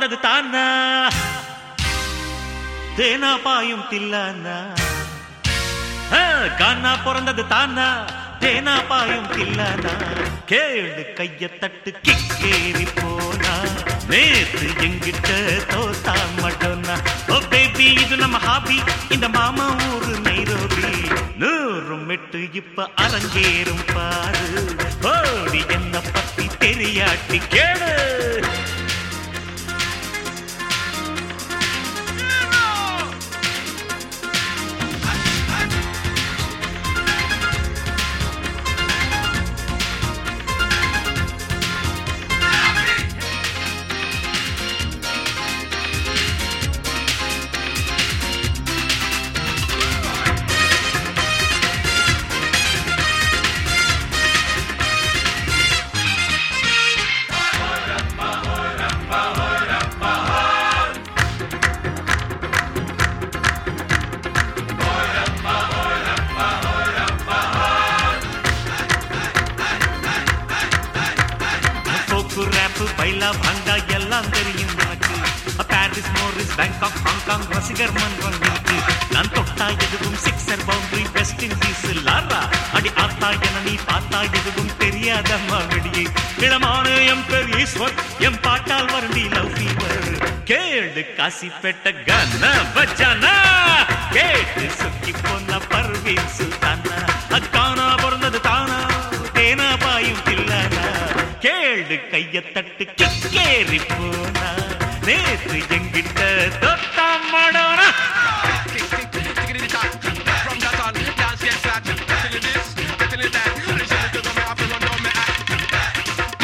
பிறந்தது தானா தேனா பாயும் தில்லானா ஆ, கானா பிறந்தது தானா தேனா பாயும் தில்லானா கேளு கைய தட்டு கிக்கேறி போனா நேத்து எங்கிட்ட தோத்தா மடோனா ஓ பேபி இது நம்ம ஹாபி இந்த மாமா ஊரு நைரோபி நூறு மெட்டு இப்ப அரங்கேறும் பாரு ஓடி என்ன பத்தி தெரியாட்டி கேளு போக்கு ரேப்பு பைலா பங்கா எல்லாம் தெரியும் எனக்கு பாரிஸ் மோரிஸ் பேங்காக் ஹாங்காங் ரசிகர் மன்றம் இருக்கு நான் தொட்டா எதுவும் sixer boundary West Indies Lara அடி ஆத்தா என நீ பார்த்தா எதுவும் தெரியாத மறுபடியே இளமான எம் பேர் ஈஸ்வர் எம் பாட்டால் வருண்டி லவ் ஃபீவர் கேளு காசி பெட்ட கன பச்சானா கேட்டு சுத்தி போன பர்வீன் சுல்தானா அக்கானா பிறந்தது தானா தேனா பாயும் தில்லானா கேளு கைய தட்டு கிக்கேறி போனா நேத்து எங்கிட்ட தொட்டா மாடோனா From that on, dance get flat. Till it is, till it that. Listen to the me up and down me act.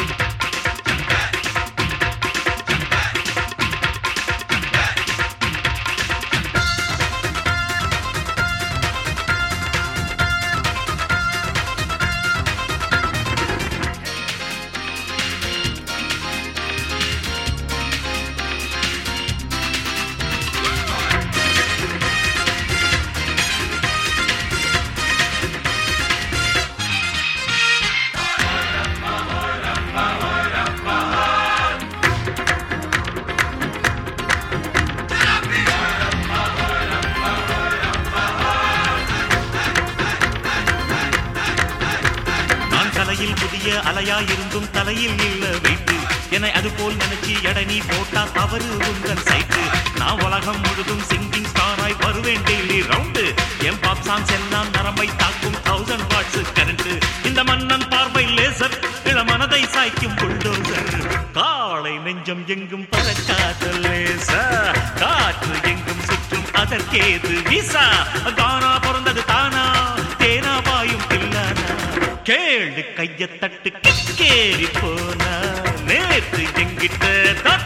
நான் தலையில் புதிய அலையா இருந்தும் தலையில் இல்ல வைத்து என்னை அது போல் நினைச்சு எடை நீ போட்டா தவறு உங்கள் சைட்டு நான் உலகம் முழுதும் சிங்கிங் ஸ்டாராய் வருவேன் டெய்லி ரவுண்டு என் பாப் சாங்ஸ் எல்லாம் நரம்பை தாக்கும் தௌசண்ட் வாட்ஸ் கரண்ட் இந்த மன்னன் பார்வை லேசர் இள மனதை சாய்க்கும் புல்டோசர் காளை நெஞ்சம் எங்கும் பறக்காத லேசர் காற்று எங்கும் சுற்றும் அதற்கேது விசா கானா பிறந்தது தானா தேனா பாயும் தில்லானா கேளு கைய தட்டு கிக்கேறி போனா நேத்து எங்கிட்ட